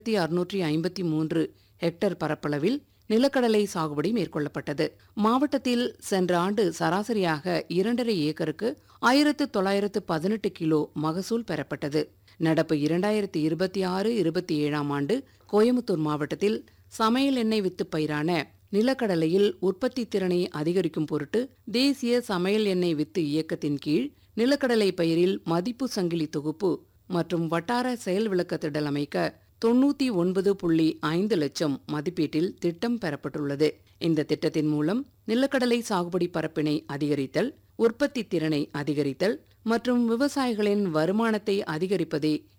ஆயிரத்தி அறுநூற்றி ஐம்பத்தி மூன்று ஹெக்டேர் பரப்பளவில் நிலக்கடலை சாகுபடி மேற்கொள்ளப்பட்டது மாவட்டத்தில் சென்ற ஆண்டு சராசரியாக இரண்டரை ஏக்கருக்கு ஆயிரத்து தொள்ளாயிரத்து பதினெட்டு கிலோ மகசூல் பெறப்பட்டது நடப்பு இரண்டாயிரத்தி இருபத்தி ஆறு இருபத்தி ஏழாம் ஆண்டு கோயமுத்தூர் மாவட்டத்தில் சமையல் எண்ணெய் வித்து பயிரான நிலக்கடலையில் உற்பத்தி திறனை அதிகரிக்கும் பொருட்டு தேசிய சமையல் எண்ணெய் வித்து இயக்கத்தின் கீழ் நிலக்கடலை பயிரில் மதிப்பு சங்கிலி தொகுப்பு மற்றும் வட்டார செயல் விளக்கத்திடல் அமைக்க தொண்ணூத்தி ஒன்பது புள்ளி ஐந்து லட்சம் மதிப்பீட்டில் திட்டம் பெறப்பட்டுள்ளது இந்த திட்டத்தின் மூலம் நிலக்கடலை சாகுபடி பரப்பினை அதிகரித்தல் உற்பத்தி திறனை அதிகரித்தல் மற்றும் விவசாயிகளின் வருமானத்தை அதிகரிப்பதே